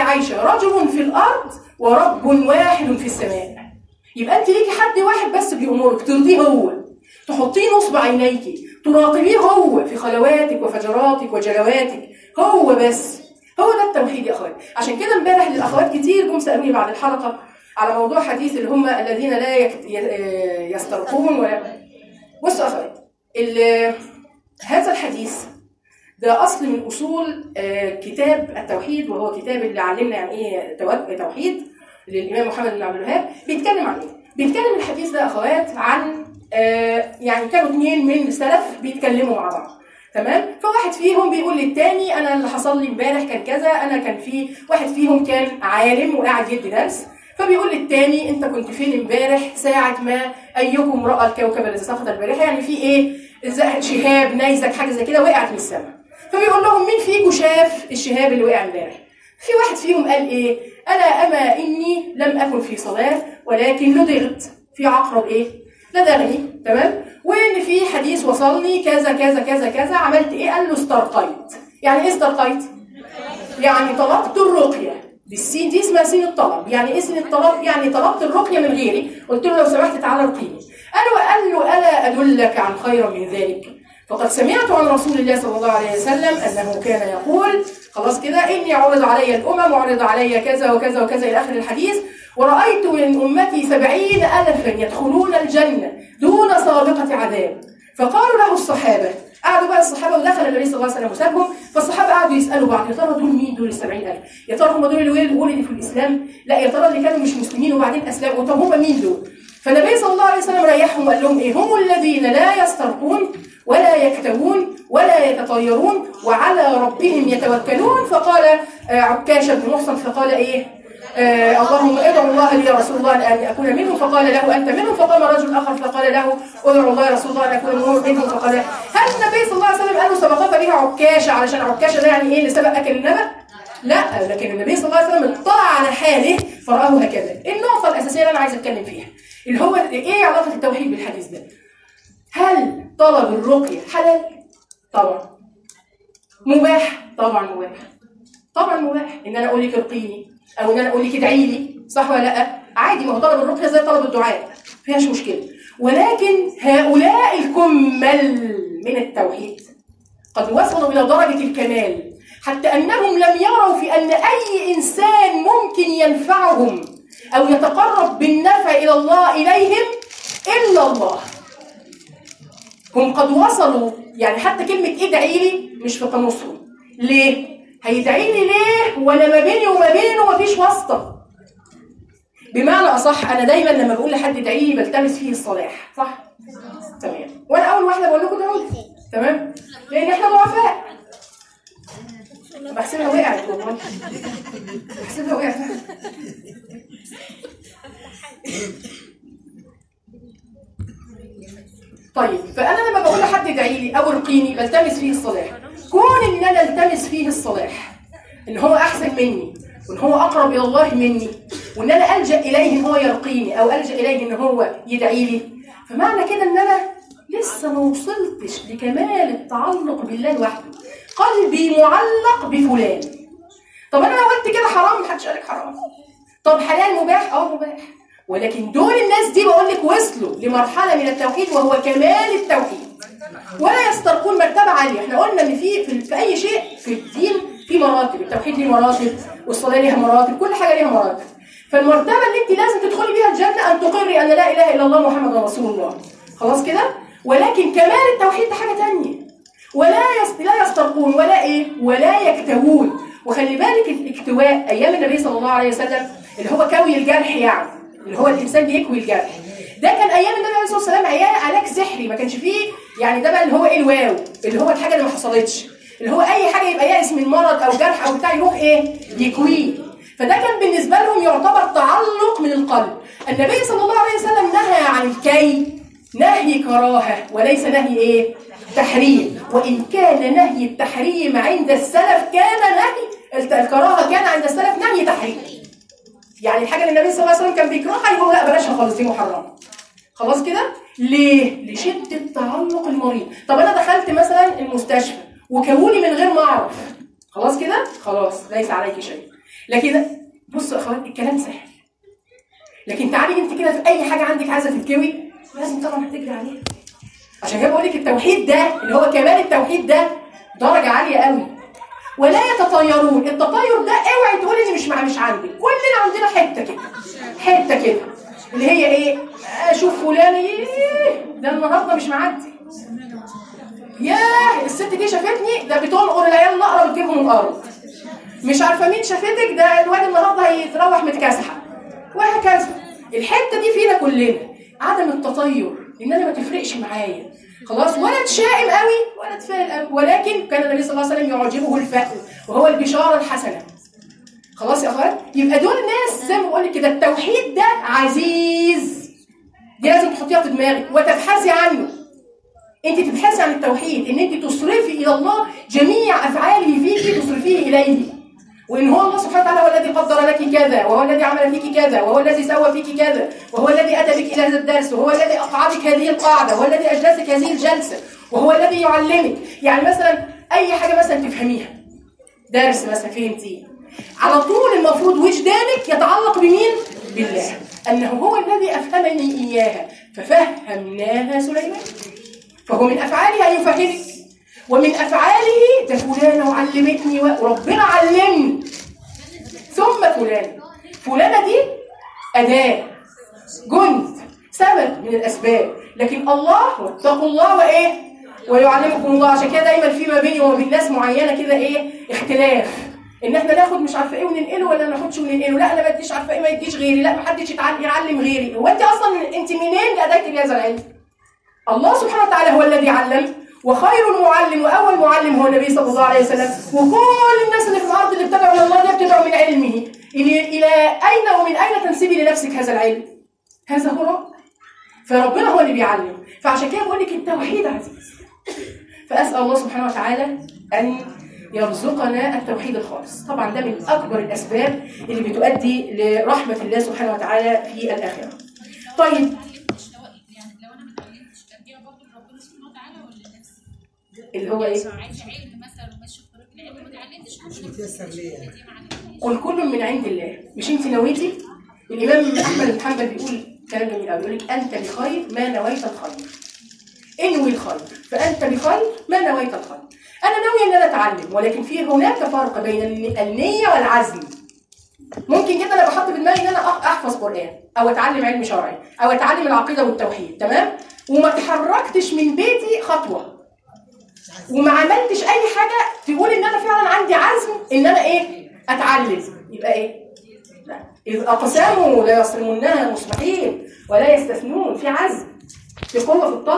عائشه رجل في الارض ورب واحد في السماء يبقى انت ليكي حد واحد بس بيأمرك ترضيه هو تحطيه نصب عينيك تراقبيه هو في خلواتك وفجراتك وجلواتك هو بس هو ده التوحيد يا اخوات عشان كده امبارح الاخوات كتير جم سالوني بعد الحلقه على موضوع حديث اللي هم الذين لا يك- ي- يسترقون ولا بصوا يا اخوات ال- هذا الحديث ده اصل من اصول آه، كتاب التوحيد وهو كتاب اللي علمنا يعني ايه تو- توحيد للامام محمد بن عبد الوهاب بيتكلم عن ايه؟ بيتكلم الحديث ده يا اخوات عن آه، يعني كانوا اثنين من السلف بيتكلموا مع بعض تمام فواحد فيهم بيقول للتاني انا اللي حصل لي امبارح كان كذا انا كان في واحد فيهم كان عالم وقاعد يدي درس فبيقول للتاني انت كنت فين امبارح ساعه ما ايكم راى الكوكب الذي سقط البارحه يعني في ايه زي شهاب نيزك حاجه زي كده وقعت من السماء فبيقول لهم مين فيكم شاف الشهاب اللي وقع امبارح في واحد فيهم قال ايه انا اما اني لم اكن في صلاه ولكن لدغت في عقرب ايه لدغني تمام وان في حديث وصلني كذا كذا كذا كذا عملت ايه قال له استرقيت يعني ايه استرقيت يعني طلبت الرقيه بالسين دي اسمها سين الطلب يعني ايه سين الطلب يعني طلبت الرقيه من غيري قلت له لو سمحت تعالى ارقيني قال له قال له الا ادلك عن خير من ذلك فقد سمعت عن رسول الله صلى الله عليه وسلم انه كان يقول خلاص كده اني عرض علي الامم وعرض علي كذا وكذا وكذا الى اخر الحديث ورأيت من أمتي سبعين ألفا يدخلون الجنة دون سابقة عذاب فقالوا له الصحابة قعدوا بقى الصحابة ودخل النبي صلى الله عليه وسلم وسابهم فالصحابة قعدوا يسألوا بعض يا ترى دول مين دول السبعين ألف يا ترى هم دول اللي ولدوا في الإسلام لا يا ترى اللي كانوا مش مسلمين وبعدين أسلموا طب هم مين دول فالنبي صلى الله عليه وسلم ريحهم وقال لهم ايه هم الذين لا يسترقون ولا يكتوون ولا يتطيرون وعلى ربهم يتوكلون فقال آه، عكاشة بن محصن فقال ايه آه اللهم ادعو الله لي يا رسول الله ان اكون منهم فقال له انت منهم فقام رجل اخر فقال له ادعو الله يا رسول الله ان اكون منهم فقال هل النبي صلى الله عليه وسلم قال له سبقك بها عكاشه علشان عكاشه ده يعني ايه اللي سبق اكل النبأ؟ لا لكن النبي صلى الله عليه وسلم اطلع على حاله فرآه هكذا النقطة الأساسية اللي أنا عايزة أتكلم فيها اللي هو إيه علاقة التوحيد بالحديث ده؟ هل طلب الرقية حلال؟ طبعا مباح؟ طبعا مباح طبعا مباح ان انا اقول لك ارقيني او ان انا اقول لك ادعي لي صح ولا لا عادي ما هو طلب الرقيه زي طلب الدعاء فيهاش مشكله ولكن هؤلاء الكمل من التوحيد قد وصلوا الى درجه الكمال حتى انهم لم يروا في ان اي انسان ممكن ينفعهم او يتقرب بالنفع الى الله اليهم الا الله هم قد وصلوا يعني حتى كلمة ادعي لي مش في قاموسهم ليه؟ هيدعي لي ليه وانا ما بيني وما بينه مفيش واسطة بمعنى اصح انا دايما لما بقول لحد ادعي لي بلتمس فيه الصلاح صح؟ تمام وانا اول واحدة بقول لكم ادعوا لي تمام؟ لان احنا ضعفاء بحسبها وقعت والله بحسبها وقعت طيب فانا لما بقول لحد ادعي لي او ارقيني بلتمس فيه الصلاح كون ان انا التمس فيه الصلاح ان هو احسن مني وان هو اقرب الى الله مني وان انا الجا اليه ان هو يرقيني او الجا اليه ان هو يدعي لي فمعنى كده ان انا لسه ما وصلتش لكمال التعلق بالله وحده قلبي معلق بفلان طب انا لو قلت كده حرام محدش قالك حرام طب حلال مباح اه مباح ولكن دول الناس دي بقول لك وصلوا لمرحله من التوحيد وهو كمال التوحيد ولا يسترقون مرتبه عاليه احنا قلنا ان في في, في اي شيء في الدين في مراتب التوحيد ليه مراتب والصلاه ليها مراتب كل حاجه ليها مراتب فالمرتبه اللي انت لازم تدخلي بيها الجنه ان تقري ان لا اله الا الله محمد رسول الله خلاص كده ولكن كمال التوحيد ده حاجه ثانيه ولا يس... لا يسترقون ولا ايه ولا يكتوون وخلي بالك الاكتواء ايام النبي صلى الله عليه وسلم اللي هو كوي الجرح يعني اللي هو الانسان بيكوي الجرح ده كان ايام النبي عليه الصلاه والسلام عيال علاج سحري ما كانش فيه يعني ده بقى اللي هو ايه الواو اللي هو الحاجه اللي ما حصلتش اللي هو اي حاجه يبقى يائس من مرض او جرح او بتاع يروح ايه يكويه فده كان بالنسبه لهم يعتبر تعلق من القلب النبي صلى الله عليه وسلم نهى عن الكي نهي كراهه وليس نهي ايه تحريم وان كان نهي التحريم عند السلف كان نهي الكراهه كان عند السلف نهي تحريم يعني الحاجه اللي النبي صلى الله عليه وسلم كان بيكرهها يقول لا بلاشها خالص دي محرمه خلاص كده ليه لشده تعلق المريض طب انا دخلت مثلا المستشفى وكوني من غير ما اعرف خلاص كده خلاص ليس عليك شيء لكن بصوا يا اخوات الكلام سهل لكن تعالي انت كده في اي حاجه عندك عايزه تتكوي لازم طبعا هتجري عليها عشان كده بقول لك التوحيد ده اللي هو كمال التوحيد ده درجه عاليه قوي ولا يتطيرون التطير ده اوعي تقولي اني مش مع مش عندك كلنا عندنا حته كده حته كده اللي هي ايه اشوف فلان ايه ده النهارده مش معدي ياه الست دي شافتني ده بتنقر العيال نقره وتجيبهم الارض مش عارفه مين شافتك ده الواد النهارده هيتروح متكاسحه وهكذا الحته دي فينا كلنا عدم التطير ان انا ما تفرقش معايا خلاص ولا تشائم قوي ولا تفائل قوي ولكن كان النبي صلى الله عليه وسلم يعجبه الفأل وهو البشاره الحسنه خلاص يا اخوات يبقى دول ناس زي ما بقول لك كده التوحيد ده عزيز دي لازم تحطيها في دماغك وتبحثي عنه انت تبحثي عن التوحيد ان انت تصرفي الى الله جميع افعاله فيك تصرفيه اليه وان هو الله سبحانه وتعالى هو الذي قدر لك كذا وهو الذي عمل فيك كذا وهو الذي سوى فيك كذا وهو الذي اتى بك الى هذا الدرس وهو الذي اقعدك هذه القاعده وهو الذي اجلسك هذه الجلسه وهو الذي يعلمك يعني مثلا اي حاجه مثلا تفهميها درس مثلا فهمتيه على طول المفروض وجدانك يتعلق بمين بالله انه هو الذي افهمني اياها ففهمناها سليمان فهو من افعاله ان يفهمك ومن افعاله ده فلانه علمتني وربنا علمني ثم فلان فلانه دي اداه جند سبب من الاسباب لكن الله واتقوا الله وايه ويعلمكم الله عشان كده دايما في ما بيني وما بين ناس معينه كده ايه اختلاف ان احنا ناخد مش عارفه ايه وننقله ولا ما ناخدش وننقله لا انا ما اديش عارفه ايه ما يديش غيري لا ما حدش يتعلم يعلم غيري هو انت اصلا انت منين اديتي هذا العلم الله سبحانه وتعالى هو الذي علم وخير معلم واول معلم هو النبي صلى الله عليه وسلم وكل الناس اللي في الارض اللي ابتدعوا الى الله دي ابتدعوا من علمه الى الى اين ومن اين تنسبي لنفسك هذا العلم هذا هو رب فربنا هو اللي بيعلم فعشان كده بقول لك التوحيد عزيز فاسال الله سبحانه وتعالى ان يرزقنا التوحيد الخالص طبعا ده من اكبر الاسباب اللي بتؤدي لرحمه الله سبحانه وتعالى في الاخره طيب اللي هو ايه عايزه علم مثلا وماشي في طريق العلم ما اتعلمتش مش متيسر ليه يعني قل كل من عند الله مش انت نويتي الامام احمد بن حنبل بيقول كلام جميل قوي يقول لك انت بخير ما نويت الخير انوي الخير فانت بخير ما نويت الخير انا ناوي ان انا اتعلم ولكن في هناك فرق بين الن- النيه والعزم ممكن جدا ابقى احط في دماغي ان انا أح- احفظ قران او اتعلم علم شرعي او اتعلم العقيده والتوحيد تمام وما تحركتش من بيتي خطوه وما عملتش اي حاجه تقول ان انا فعلا عندي عزم ان انا ايه اتعلم يبقى ايه لا اذ اقسموا لا يصرمونها مصبحين ولا يستثنون في عزم في قوه في الطلب